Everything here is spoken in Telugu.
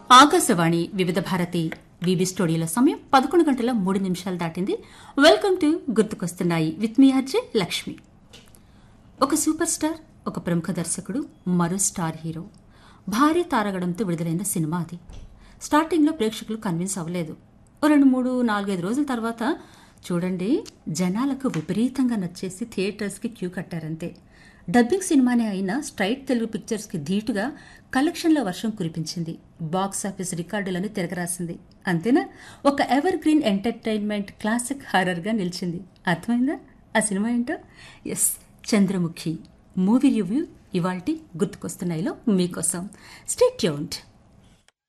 ఆకాశవాణి వివిధ భారతి విబి స్టూడియోల సమయం పదకొండు గంటల మూడు నిమిషాలు దాటింది వెల్కమ్ టు గుర్తుకొస్తున్నాయి విత్ మీ అర్జే లక్ష్మి ఒక సూపర్ స్టార్ ఒక ప్రముఖ దర్శకుడు మరో స్టార్ హీరో భారీ తారగడంతో విడుదలైన సినిమా అది స్టార్టింగ్లో ప్రేక్షకులు కన్విన్స్ అవ్వలేదు ఓ రెండు మూడు నాలుగైదు రోజుల తర్వాత చూడండి జనాలకు విపరీతంగా నచ్చేసి థియేటర్స్కి క్యూ కట్టారంతే డబ్బింగ్ సినిమానే అయినా స్ట్రైట్ తెలుగు పిక్చర్స్కి ధీటుగా కలెక్షన్ల వర్షం కురిపించింది బాక్స్ ఆఫీస్ రికార్డులను తిరగరాసింది అంతేనా ఒక ఎవర్ గ్రీన్ ఎంటర్టైన్మెంట్ క్లాసిక్ హారర్గా నిలిచింది అర్థమైందా ఆ సినిమా ఏంటో ఎస్ చంద్రముఖి మూవీ రివ్యూ ఇవాల్టి గుర్తుకొస్తున్నాయిలో మీకోసం స్టే ట్యూన్డ్